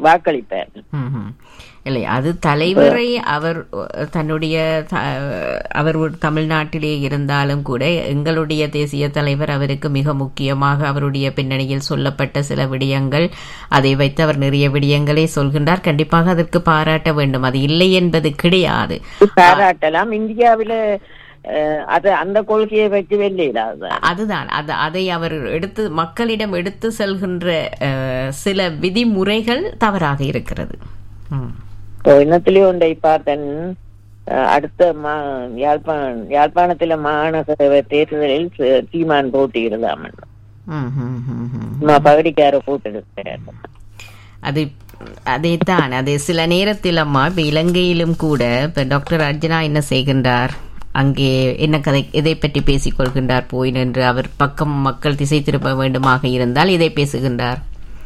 வாக்களிப்பார்கள் ம்ஹும். இல்லை அது தலைவரை அவர் அஹ், தன்னுடைய த- அவர் ஒரு தமிழ்நாட்டிலே இருந்தாலும் கூட எங்களுடைய தேசிய தலைவர் அவருக்கு மிக முக்கியமாக அவருடைய பின்னணியில் சொல்லப்பட்ட சில விடயங்கள் அதை வைத்து அவர் நிறைய விடயங்களை சொல்கின்றார் கண்டிப்பாக அதற்கு பாராட்ட வேண்டும் அது இல்லை என்பது கிடையாது பாராட்டலாம் இந்தியாவில அஹ், அது அந்த கொள்கையை வச்சு வெளியிடாது அதுதான் அது அதை அவர் எடுத்து மக்களிடம் எடுத்து செல்கின்ற அஹ், சில விதிமுறைகள் தவறாக இருக்கிறது ம். இனத்திலேயே ஒன்றை பார்த்தன் அஹ், அடுத்த மா யாழ்ப்பாண யாழ்ப்பாணத்துல மாநகர தேர்தலில் ச- சீமான் போட்டியிடலாம் ம், ம், ம், ம். சும்மா பகுதிக்கார போட்டிருக்கிறார் அது அதைத்தான் அது சில நேரத்தில் அம்மா இப்ப இலங்கையிலும் கூட இப்ப டாக்டர் அர்ஜுனா என்ன செய்கின்றார் அங்கே என்ன கதை இதை பற்றி பேசிக் கொள்கின்றார் போய் நின்று அவர் பக்கம் மக்கள் திசை திருப்ப வேண்டுமாக இருந்தால் இதை பேசுகின்றார்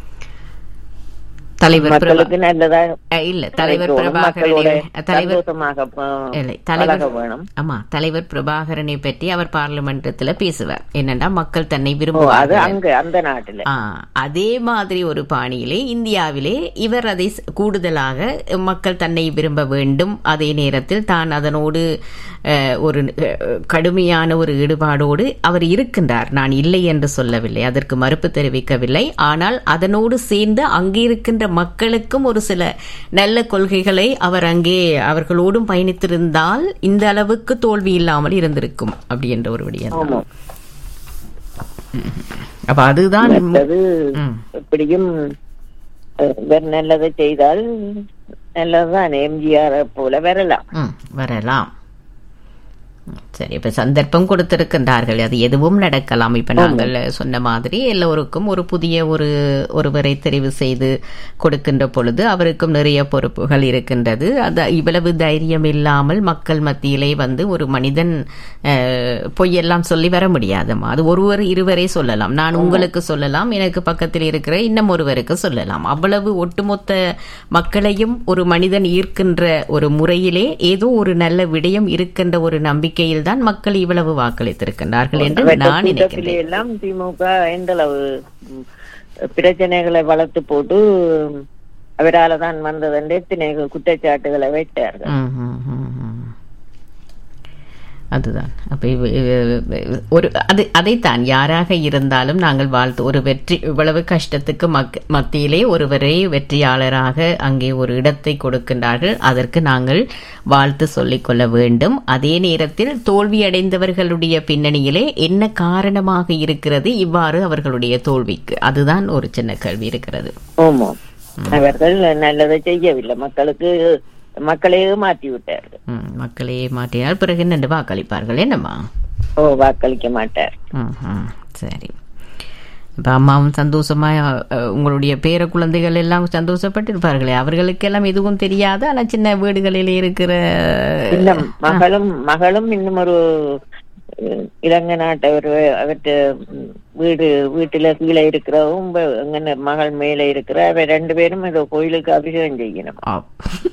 தலைவர் பிரபா- மக்களுக்கு நல்லதா அஹ் இல்ல தலைவர் இருக்கணும். பிரபாகரனை மக்களோட தலைவர் சந்தோஷமாக ப- இல்லை தலைவர் பழக வேணும் ஆமா தலைவர் பிரபாகரனை பற்றி அவர் பார்லிமெண்டத்துல பேசுவார் என்னன்னா மக்கள் தன்னை ஓ அது விரும்புவார்கள் அங்க அந்த நாட்டுல ஆ, அதே மாதிரி ஒரு பாணியிலே இந்தியாவிலே இவர் அதை ஸ்- கூடுதலாக மக்கள் தன்னை விரும்ப வேண்டும் அதே நேரத்தில் தான் அதனோடு அஹ், ஒரு அஹ், கடுமையான ஒரு ஈடுபாடோடு அவர் இருக்கின்றார் நான் இல்லை என்று சொல்லவில்லை அதற்கு மறுப்பு தெரிவிக்கவில்லை ஆனால் அதனோடு சேர்ந்து அங்கே இருக்கின்ற மக்களுக்கும் ஒரு சில நல்ல கொள்கைகளை அவர் அங்கே அவர்களோடும் பயணித்திருந்தால் இந்த அளவுக்கு தோல்வி இல்லாமல் இருந்திருக்கும் அப்படி என்ற ஒரு விடயம் தான். ஆமா அப்ப அதுதான் மற்றது ம். எப்படியும் அஹ், வேற நல்லதை செய்தால் நல்லதுதான் எம்ஜிஆர் போல வரலாம் ம், வரலாம் ம், சரி இப்ப சந்தர்ப்பம் கொடுத்திருக்கின்றார்கள் அது எதுவும் நடக்கலாம் இப்ப நாங்கள் சொன்ன மாதிரி எல்லோருக்கும் ஒரு புதிய ஒரு ஒருவரை தெரிவு செய்து கொடுக்கின்ற பொழுது அவருக்கும் நிறைய பொறுப்புகள் இருக்கின்றது அது இவ்வளவு தைரியம் இல்லாமல் மக்கள் மத்தியிலே வந்து ஒரு மனிதன் அஹ், பொய்யெல்லாம் சொல்லி வர முடியாதம்மா அது ஒருவர் இருவரே சொல்லலாம் நான் உங்களுக்கு சொல்லலாம் எனக்கு பக்கத்தில் இருக்கிற இன்னும் ஒருவருக்கு சொல்லலாம் அவ்வளவு ஒட்டுமொத்த மக்களையும் ஒரு மனிதன் ஈர்க்கின்ற ஒரு முறையிலே ஏதோ ஒரு நல்ல விடயம் இருக்கின்ற ஒரு நம்பிக்கையில் தான் மக்கள் இவ்வளவு வாக்களித்திருக்கின்றார்கள் என்று நான் கூட்டத்திலே நினைக்கின்றேன் எல்லாம் திமுக எந்த அளவு ம், பிரச்சனைகளை வளர்த்து போட்டு அவரால தான் வந்ததென்று எத்தனை குற்றச்சாட்டுகளை வைத்தார்கள் ம், ம், ம், ம். அதுதான் அப்ப இவ- இவ- ஒரு அது அதைத்தான் யாராக இருந்தாலும் நாங்கள் வாழ்த்து ஒரு வெற்றி இவ்வளவு கஷ்டத்துக்கு மக்- மத்தியிலே ஒருவரை வெற்றியாளராக அங்கே ஒரு இடத்தை கொடுக்கின்றார்கள் அதற்கு நாங்கள் வாழ்த்து சொல்லிக் கொள்ள வேண்டும் அதே நேரத்தில் தோல்வியடைந்தவர்களுடைய பின்னணியிலே என்ன காரணமாக இருக்கிறது இவ்வாறு அவர்களுடைய தோல்விக்கு அதுதான் ஒரு சின்ன கேள்வி இருக்கிறது ஆமா அவர்கள் நல்லதை செய்யவில்லை மக்களுக்கு மக்களையே மாற்றி விட்டார்கள் ம், மக்களையே மாற்றினால் பிறகு என்னென்று வாக்களிப்பார்கள் என்னம்மா ஓ வாக்களிக்க மாட்டார் ம்ஹும். சரி இப்ப அம்மாவும் சந்தோஷமா அஹ், உங்களுடைய பேர குழந்தைகள் எல்லாம் சந்தோஷப்பட்டிருப்பார்களே அவர்களுக்கெல்லாம் எதுவும் தெரியாது ஆனா சின்ன வீடுகளில் இருக்கிற இன்னும் மகளும் மகளும் இன்னும் ஒரு அஹ், இலங்கை நாட்டவர் அவற்ற ம், வீடு வீட்டுல கீழே இருக்கிறவும் எங்க மகள் மேல இருக்கிற அவ ரெண்டு பேரும் ஏதோ கோயிலுக்கு அபிஷேகம் செய்யணும் ஆப்.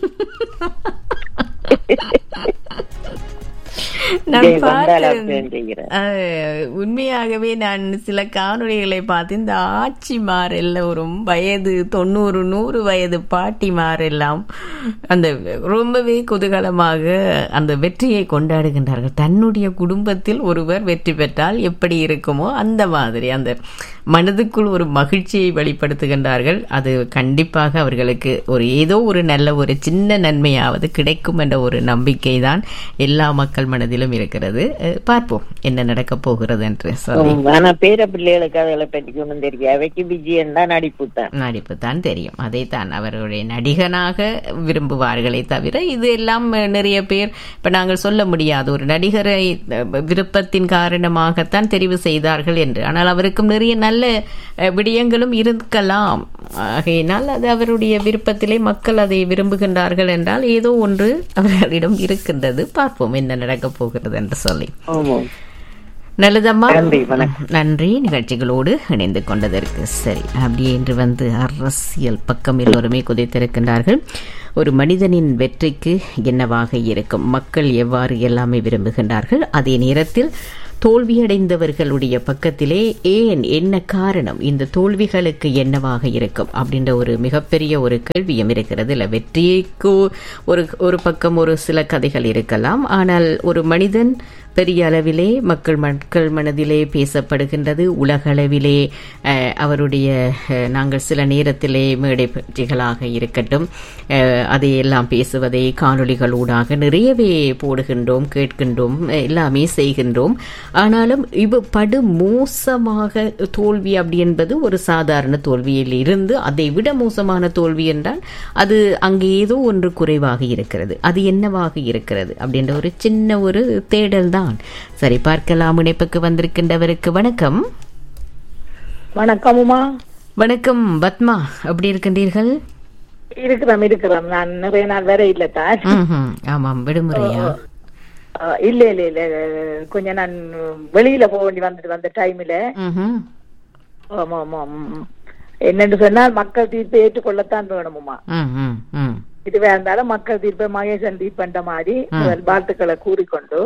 நான் இங்கே வந்தால் பார்த்தேன் அபிஷேகம் செய்கிறேன் அஹ், உண்மையாகவே நான் சில காணொளிகளை பார்த்து இந்த ஆட்சிமார் எல்லோரும் வயது தொண்ணூறு நூறு வயது பாட்டிமார் எல்லாம் அந்த ரொம்பவே குதூகலமாக அந்த வெற்றியை கொண்டாடுகின்றார்கள் தன்னுடைய குடும்பத்தில் ஒருவர் வெற்றி பெற்றால் எப்படி இருக்குமோ அந்த மாதிரி அந்த மனதுக்குள் ஒரு மகிழ்ச்சியை வெளிப்படுத்துகின்றார்கள் அது கண்டிப்பாக அவர்களுக்கு ஒரு ஏதோ ஒரு நல்ல ஒரு சின்ன நன்மையாவது கிடைக்கும் என்ற ஒரு நம்பிக்கை தான் எல்லா மக்கள் மனதிலும் இருக்கிறது அஹ் பார்ப்போம் என்ன நடக்கப் போகிறது என்று சொல்லி உம், ஆனா பேர பிள்ளைகளுக்கு அதுகளை பற்றி ஒன்றும் தெரியும் அவைக்கு விஜயன் தான் நடிப்பு தான் நடிப்பு தான் தெரியும் அதைத்தான் அவருடைய நடிகனாக விரும்புவார்களே தவிர இது எல்லாம் நிறைய பேர் இப்ப நாங்கள் சொல்ல முடியாது ஒரு நடிகரை அஹ், விருப்பத்தின் காரணமாகத்தான் தெரிவு செய்தார்கள் என்று ஆனால் அவருக்கும் நிறைய நல்ல அஹ், விடயங்களும் இருக்கலாம் ஆகையினால் அது அவருடைய விருப்பத்திலே மக்கள் அதை விரும்புகின்றார்கள் என்றால் ஏதோ ஒன்று அவர்களிடம் இருக்கின்றது பார்ப்போம் என்ன நடக்கப் போகிறது என்று சொல்லி ஆமா நல்லதம்மா நன்றி, வணக்கம். நன்றி நிகழ்ச்சிகளோடு இணைந்து கொண்டதற்கு சரி அப்படி என்று வந்து அரசியல் பக்கம் எல்லோருமே குதித்திருக்கின்றார்கள் ஒரு மனிதனின் வெற்றிக்கு என்னவாக இருக்கும் மக்கள் எவ்வாறு எல்லாமே விரும்புகின்றார்கள் அதே நேரத்தில் தோல்வியடைந்தவர்களுடைய பக்கத்திலே ஏன் என்ன காரணம் இந்த தோல்விகளுக்கு என்னவாக இருக்கும் அப்படின்ற ஒரு மிகப்பெரிய ஒரு கேள்வியும் இருக்கிறது இல்ல வெற்றிக்கு ஒரு ஒரு பக்கம் ஒரு சில கதைகள் இருக்கலாம் ஆனால் ஒரு மனிதன் பெரிய அளவிலே மக்கள் மக்கள் மனதிலே பேசப்படுகின்றது உலகளவிலே அஹ், அவருடைய அஹ், நாங்கள் சில நேரத்திலே மேடை பற்றிகளாக இருக்கட்டும் அஹ், அதையெல்லாம் பேசுவதை காணொளிகளூடாக நிறையவே போடுகின்றோம் கேட்கின்றோம் எல்லாமே செய்கின்றோம் ஆனாலும் இவ படு மோசமாக தோல்வி அப்படி என்பது ஒரு சாதாரண தோல்வியில் இருந்து அதை விட மோசமான தோல்வி என்றால் அது அங்கே ஏதோ ஒன்று குறைவாக இருக்கிறது அது என்னவாக இருக்கிறது அப்படின்ற ஒரு சின்ன ஒரு தேடல் தான் சரி பார்க்கலாம் இணைப்புக்கு வந்திருக்கின்றவருக்கு வணக்கம் வணக்கம் உமா வணக்கம் பத்மா எப்படி இருக்கின்றீர்கள் இருக்கிறோம் இருக்கிறோம் நான் நிறைய நாள் வேற இல்ல தான் ம்ஹும். ஆமாம் விடுமுறையா அஹ் இல்ல இல்ல இல்ல கொஞ்சம் நான் வெளியில போக வேண்டி வந்துட்டு வந்த டைம்ல ம்ஹும். ஆமா ஆமா ஆமா. என்னன்னு சொன்னால் மக்கள் தீர்ப்பை ஏற்றுக்கொள்ளத்தான் வேணுமுமா ம், ம், ம். இதுவே இருந்தாலும் மக்கள் தீர்ப்பை மகேசன் தீர்ப்பன்ற மாதிரி முதல் வாழ்த்துக்களை கூறிக்கொண்டு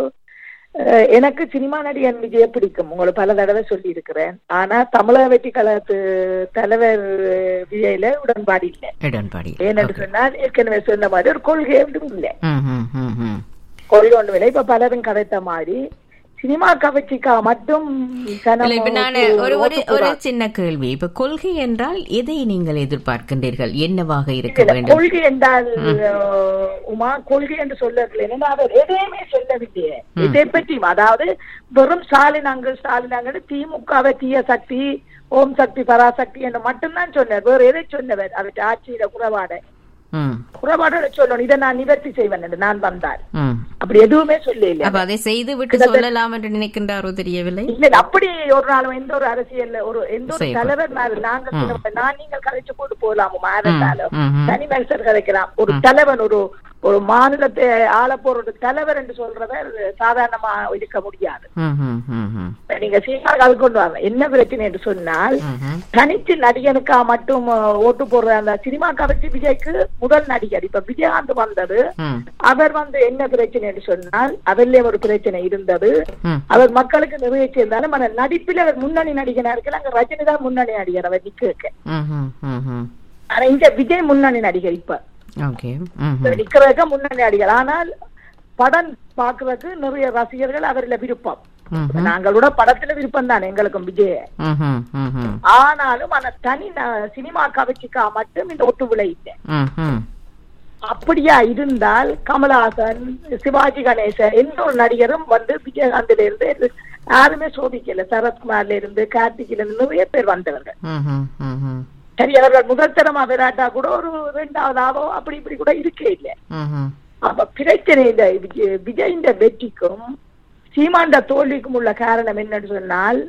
அஹ் எனக்கு சினிமா நடிகன் விஜய பிடிக்கும் உங்களை பல தடவை சொல்லி இருக்கிறேன் ஆனா தமிழக வெற்றி கழகத்து தலைவர் விஜயில உடன்பாடு இல்லை இடன்பாடி ஏனென்று சொன்னால் ஏற்கனவே சொன்ன மாதிரி ஒரு கொள்கை ஒன்றும் இல்லை ம், ம், ம், ம். கொள்கை ஒன்றும் இல்லை இப்ப பலரும் கதைத்த மாதிரி சினிமா கவர்ச்சிக்கா மட்டும் சனம் இல்ல, இப்ப நான் ஒரு ஒரு ஓட்டு ஒரு போடுறாங்க. சின்ன கேள்வி இப்ப கொள்கை என்றால் எதை நீங்கள் எதிர்பார்க்கின்றீர்கள் என்னவாக இருக்க இல்ல, வேண்டும் கொள்கை என்றால் அஹ், உமா கொள்கை என்று சொல்லவில்லை ஏன்னா அவர் எதையுமே சொல்லவில்லையே இதை பற்றி அதாவது வெறும் ஸ்டாலின் அங்கு ஸ்டாலின் அங்கு திமுகவை தீய சக்தி ஓம் சக்தி பராசக்தி என்று மட்டும்தான் சொன்னார் வேற எதை சொன்னவர் அவற்றை ஆட்சியில குறைபாடு ம், குறைபாடோட சொல்லணும் இதை நான் நிவர்த்தி செய்வேன் என்று நான் வந்தார் ம். அப்படி எதுவுமே சொல்ல இல்லை அப்ப அதை செய்து விட்டு சொல்லலாம் என்று நினைக்கின்றாரோ தெரியவில்லை இல்ல இல்ல, அப்படி ஒரு நாளும் எந்த ஒரு அரசியல்ல ஒரு எந்த ஒரு செய்யக்கூடாது. தலைவர் மாதிரி நாங்க சொல்ல- நான் நீங்கள் கதைச்சு போட்டு போலாமா இருந்தாலும் ம், ம். தனி மனுஷர் கதைக்கலாம் ஒரு தலைவன் ஒரு ஒரு மாநிலத்தை ஆள போற ஒரு தலைவர் என்று சொல்றவர் சாதாரணமா இருக்க முடியாது ம், ம், ம், ம். நீங்க சீக்கிரம் அது கொண்டு வாங்க என்ன பிரச்சனை என்று சொன்னால் ம்ஹும். தனித்து நடிகனுக்கா மட்டும் அஹ், ஓட்டு போடுற அந்த சினிமா கவர்ச்சி விஜய்க்கு முதல் நடிகர் இப்ப விஜயகாந்த் வந்தது ம், அவர் வந்து என்ன பிரச்சனை என்று சொன்னால் அவர்லயே ஒரு பிரச்சனை இருந்தது ம். அவர் மக்களுக்கு நிறைவேற்றியிருந்தாலும் ஆனா நடிப்பில் அவர் முன்னணி நடிகனா இருக்கல அங்க ரஜினி தான் முன்னணி நடிகர் அவர் நிக்க வைக்க ம்ஹும், ம்ஹும். ஆனா இங்க விஜய் முன்னணி நடிகர் இப்ப ஓகே ம்ஹும். நிக்கிறதுக்கு முன்னணி நடிகர் ஆனால் படம் பாக்குறதுக்கு நிறைய ரசிகர்கள் அவர்ல விருப்பம் ம்ஹும். நாங்களோட படத்துல விருப்பம் தான் எங்களுக்கும் விஜய் ம்ஹும், ம்ஹும். ஆனாலும் ஆனா தனி ந- சினிமா கவர்ச்சிக்கா மட்டும் இந்த ஒட்டு விலை இல்லை ம்ஹும். அப்படியா இருந்தால் கமலஹாசன் சிவாஜி கணேசன் எந்த ஒரு நடிகரும் வந்து விஜயகாந்த்ல இருந்து யாருமே சோபிக்கல சரத்குமார்ல இருந்து கார்த்திக்ல இருந்து நிறைய பேர் வந்தவர்கள் ம்ஹும், ம்ஹும். சரி அவர்கள் முதல் தரமா விராட்டா கூட ஒரு ரெண்டாவதாவோ அப்படி இப்படி கூட இருக்கே இல்லை ம்ஹும். அப்ப பிரச்சனை இந்த விஜய் விஜயின் வெற்றிக்கும் சீமாண்ட தோல்விக்கும் உள்ள காரணம் என்னன்னு சொன்னால்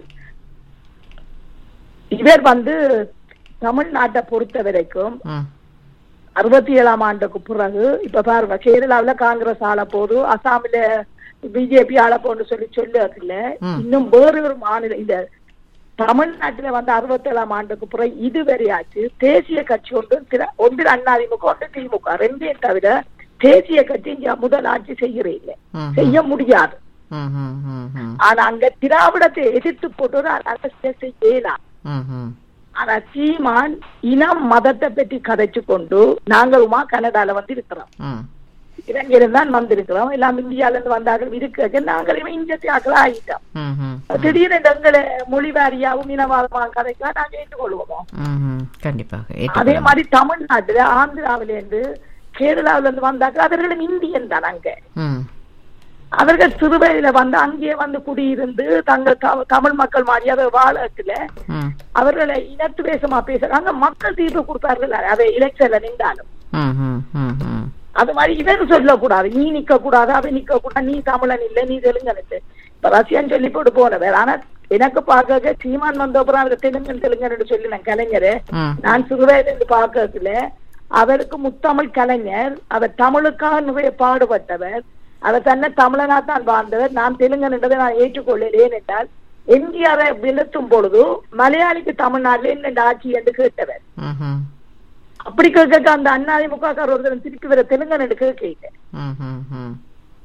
இவர் வந்து தமிழ்நாட்டை பொறுத்த வரைக்கும் ம். அறுபத்தி ஏழாம் ஆண்டுக்கு பிறகு இப்ப பாருங்க கேரளாவுல காங்கிரஸ் ஆள போது அசாமில பிஜேபி ஆள போன்னு சொல்லி சொல்லுறதுல ம். இன்னும் வேறு ஒரு மாநிலம் இந்த தமிழ்நாட்டுல வந்து அறுபத்தி ஏழாம் ஆண்டுக்கு பிறகு இதுவரையாச்சு தேசிய கட்சி ஒன்று திர- ஒன்று அண்ணாதிமுக ஒன்று திமுக ரெண்டையும் தவிர தேசிய கட்சி இங்க முதல் ஆட்சி செய்யறே இல்லை ம்ஹும். செய்ய முடியாது ம்ஹும், ம்ஹும். ஆனா அங்க திராவிடத்தை எதிர்த்து போட்டு ஒரு அரசியல் செய்யலாம் ம்ஹும். ஆனா சீமான் இனம் மதத்தை பற்றி கதைச்சு கொண்டு நாங்களுமா கனடால வந்து இருக்கிறோம் ம். இளைஞரும் தான் வந்திருக்கிறோம் எல்லாம் இந்தியால இருந்து வந்தார்கள் இருக்க நாங்களும் இந்தியத்தியாக்கள் ஆகிட்டோம் ம்ஹும். திடீரென்று எங்களை மொழி வாரியாவும் இனவாதமாக கதைக்கலாம் நாங்க ஏற்றுக்கொள்வோம் ம்ஹும். கண்டிப்பாக அதே ஏற்றுக்கொள்ள மாதிரி தமிழ்நாட்டுல ஆந்திராவில இருந்து கேரளாவில இருந்து வந்தாக்க அவர்களும் இந்தியன் தான் அங்க ம். அவர்கள் சிறுவையில வந்து அங்கேயே வந்து குடியிருந்து தங்கள் த- தமிழ் மக்கள் மாதிரி அதை வாழத்துல ம். அவர்களை இனத்துவேசமா பேசுறாங்க மக்கள் தீர்ப்பு கொடுத்தார்கள் அதை இலெக்ஷன்ல நின்றாலும் ம்ஹும். ம்ஹும். அது மாதிரி இவர் சொல்லக்கூடாது நீ நிக்க கூடாது அவன் நிக்க கூடாது நீ தமிழன் இல்ல நீ தெலுங்கன் இல்ல இப்ப ரஷ்யன் சொல்லி போட்டு போனவர் ஆனா எனக்கு பார்க்க சீமான் வந்த அப்புறம் அவர் தெலுங்கன் தெலுங்கன் சொல்லி நான் கலைஞர் ம். நான் சிறுவயதுல இருந்து பார்க்கறதுல அவருக்கு முத்தமிழ் கலைஞர் அவர் தமிழுக்காக நிறைய பாடுபட்டவர் அவர் தன்னை தமிழனா தான் வாழ்ந்தவர் நான் தெலுங்கன் என்றதை நான் ஏற்றுக்கொள்ளலேன் என்றால் எம்ஜிஆரை விழுத்தும் பொழுது மலையாளிக்கு தமிழ்நாட்டில் என்ன ஆட்சி என்று கேட்டவர் ம்ஹும். அப்படி கேட்க அந்த அண்ணாதிமுக ஒருத்தர் திருப்பி வர தெலுங்கன் என்று கேட்க ம்ஹும். ம்.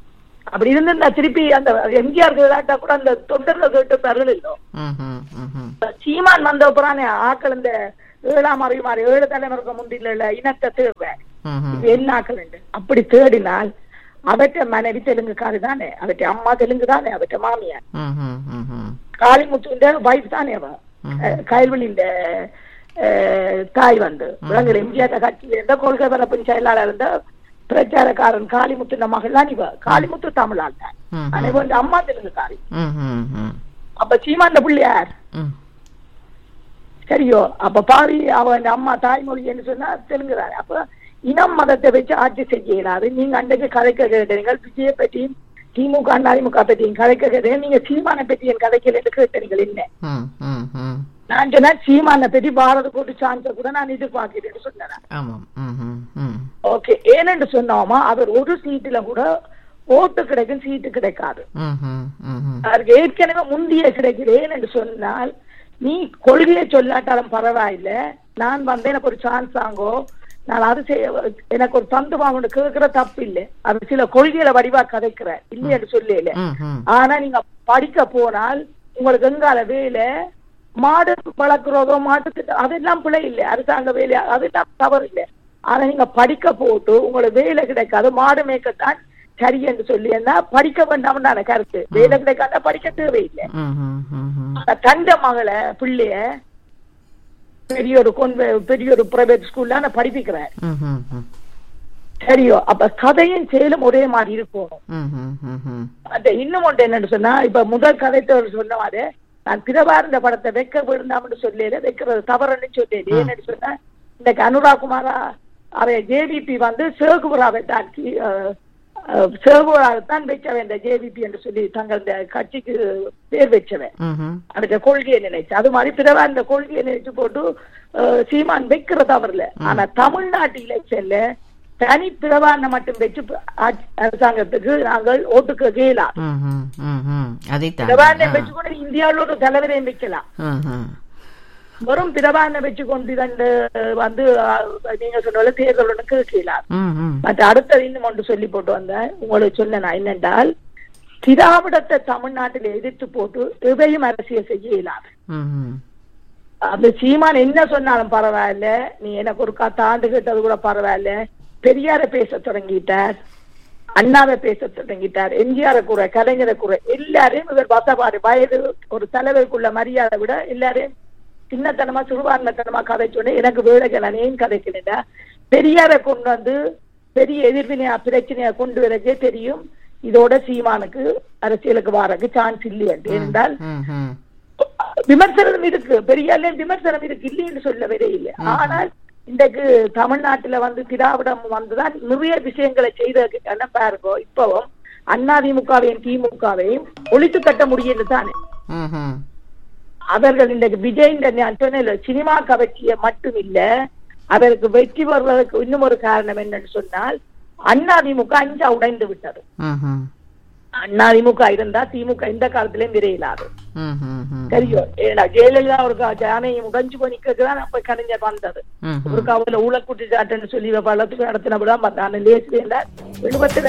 அப்படி இருந்து திருப்பி அந்த எம்ஜிஆர் கேட்டா கூட அந்த தொண்டர்கள் கேட்டு பெறல் இல்லோ ம்ஹும், ம்ஹும். சீமான் வந்த அப்புறம் ஆக்கள் இந்த ஏழாம் அறிவுமாறு ஏழு தலைமுறைக்கு முந்தில இனத்தை தேடுவேன் ம்ஹும். இது என்ன ஆக்கள் உண்டு? அப்படி தேடினால் அவற்ற மனைவி தெலுங்குக்காரி தானே அவற்ற அம்மா தெலுங்கு தானே அவற்ற மாமியார் ம்ஹும், ம்ஹும். காளிமுத்துன்ற வைஃப் தானே அவ கயல்வெளியின் தாய் வந்து விலங்குல எம்ஜிஆர் கட்சியில இருந்த கொள்கை பரப்பின் செயலாளர் இருந்த பிரச்சாரக்காரன் காளிமுத்து மகள் தான் இவ காளிமுத்து தமிழாள் தான் ம்ஹும். ஆனா இவ வந்து அம்மா தெலுங்குக்காரி ம்ஹும், ம்ஹும். அப்ப சீமாண்ட பிள்ளையார் ம். சரியோ அப்ப பாவி அவன் அம்மா தாய்மொழி என்று சொன்னா தெலுங்குதானே அப்ப இனம் மதத்தை வச்சு ஆட்சி செய்ய இயலாது நீங்க அன்றைக்கு கதைக்க கேட்டீங்க விஜய பற்றியும் திமுக அதிமுக பற்றியும் கதைக்க கேட்டீங்க நீங்க சீமான பற்றி என் கதைக்கல என்று கேட்டீங்க என்ன ம், ம், ம். நான் சொன்னா சீமான பற்றி பாரத கோட்டு சான்ஸ கூட நான் எதிர்பார்க்கிறேன்னு சொன்னேன் ஆமாம் ம்ஹும், ம். ஓகே ஏனென்று சொன்னோமா அவர் ஒரு சீட்டுல கூட ஓட்டு கிடைக்கும் சீட்டு கிடைக்காது ம்ஹும், ம்ஹும். அவருக்கு ஏற்கனவே முந்திய கிடைக்கிறேன் என்று சொன்னால் நீ கொள்கையை சொல்லாட்டாலும் பரவாயில்ல நான் வந்து எனக்கு ஒரு சான்ஸ் வாங்கோ நான் அது செய்ய எனக்கு ஒரு தந்து வாங்கணும் கேட்கிற தப்பு இல்லை அது சில கொள்கையில வடிவா கதைக்கிற இல்லைன்னு சொல்லல ம்ஹும். ஆனா நீங்க படிக்க போனால் உங்களுக்கு எங்கால வேலை மாடு வளர்க்குறதோ மாட்டு அதெல்லாம் பிழை இல்லை அரசாங்க வேலை அதெல்லாம் தவறு இல்லை ஆனா நீங்க படிக்க போட்டு உங்களுக்கு வேலை கிடைக்காது மாடு மேய்க்கத்தான் சரி என்று சொல்லி என்ன படிக்க வேண்டாம்னு நான் கருத்து வேலை கிடைக்காத படிக்க தேவையில்லை ம்ஹும், ம்ஹும். ஆனா தந்த மகளை பிள்ளைய பெரிய ஒரு கொன்வ பெரிய ஒரு பிரைவேட் ஸ்கூல்ல நான் படிப்பிக்கிறேன் ம்ஹும், ம். சரியோ அப்ப கதையும் செயலும் ஒரே மாதிரி இருக்கணும் ம்ஹும், ம்ஹும். அந்த இன்னும் ஒன்று என்னன்னு சொன்னா இப்ப முதல் கதைத்தவர் சொன்ன மாதிரி நான் பிரபாரந்த படத்தை வைக்க விருந்தாம்னு சொல்லல வைக்கிறது தவறுன்னு சொல்லல ஏன்னு சொன்னா இன்னைக்கு அனுராக் குமாரா அவை ஜேவிபி வந்து சேகுபுராவை தான் கி- அஹ், அஹ், சேகுபுராவை தான் வைச்சவன் இந்த ஜேவிபி என்று சொல்லி தங்கள் இந்த கட்சிக்கு பேர் வச்சவன் ம்ஹும். அந்த கொள்கையை நினைச்சு அது மாதிரி பிறவா அந்த கொள்கையை நினைச்சு போட்டு அஹ், சீமான் வைக்கிற தவறுல ஆனா தமிழ்நாட்டு இலட்சல்ல தனி பிரபான மட்டும் வச்சு ஆட்சி- அரசாங்கத்துக்கு நாங்கள் ஓட்டுக்கு கேலாம் ம்ஹும், ம்ஹும். அதைத்தான் பிரபானை வச்சு கூட இந்தியாவில் ஒரு தலைவரையும் வைக்கலாம் ம்ஹும். வெறும் பிரபானை வச்சு கொண்டு இரண்டு வந்து அஹ், நீங்க சொன்ன தேர்தல் ஒன்று கேட்கலாம் ம்ஹும். மற்ற அடுத்தது இன்னும் ஒன்று சொல்லி போட்டு வந்தேன் உங்களுக்கு சொன்ன நான் என்னென்றால் திராவிடத்தை தமிழ்நாட்டில் எதிர்த்து போட்டு எதையும் அரசியல் செய்ய இயலாது ம்ஹும். அந்த சீமான் என்ன சொன்னாலும் பரவாயில்ல நீ எனக்கு ஒரு கத்த ஆண்டு கேட்டது கூட பரவாயில்ல பெரியார பேச தொடங்கிட்டார் அண்ணாவை பேச தொடங்கிட்டார் எம்ஜிஆரை கூட கலைஞரை கூட எல்லாரையும் இவர் வசப்பாடு வயது ஒரு தலைவருக்குள்ள மரியாதை விட எல்லாரையும் சின்னத்தனமா சிறுபான்மைத்தனமா கதைச்சோடனே எனக்கு வேலைக்கு நான் ஏன் கதைக்கிறேன்டா பெரியாரை கொண்டு வந்து பெரிய எதிர்வினையா பிரச்சனையா கொண்டு வரக்கே தெரியும் இதோட சீமானுக்கு அரசியலுக்கு வாரக்கு சான்ஸ் இல்லை என்றால் ம்ஹும். விமர்சனம் இருக்கு பெரியாலே விமர்சனம் இருக்கு இல்லைன்னு சொல்ல வரே இல்லை ஆனால் இன்றைக்கு தமிழ்நாட்டுல வந்து திராவிடம் வந்துதான் நிறைய விஷயங்களை செய்ததுக்கு பாருங்க இப்பவும் அதிமுகவையும் திமுகவையும் ஒழித்து கட்ட முடியுது தானே ம்ஹும். அவர்கள் இன்றைக்கு விஜய் நான் சொன்ன சினிமா கவர்ச்சிய மட்டும் இல்ல அவருக்கு வெற்றி வருவதற்கு இன்னும் ஒரு காரணம் என்னன்னு சொன்னால் அதிமுக அஞ்சா உடைந்து விட்டது ம்ஹும். அதிமுக இருந்தா திமுக இந்த காலத்திலயும் விரையிலாது ம்ஹும். ம். தெரியும் ஏன்னா ஜெயலலிதா ஒரு ஜானையும் உடைஞ்சு போய் நிக்கிறதுதான் அப்ப கலைஞர் வந்தது ம்ஹும். ஒரு காவல ஊழல் குற்றச்சாட்டுன்னு சொல்லி பள்ளத்துக்கு நடத்தினப்பதான் வந்தாங்க லேசில எழுபத்தி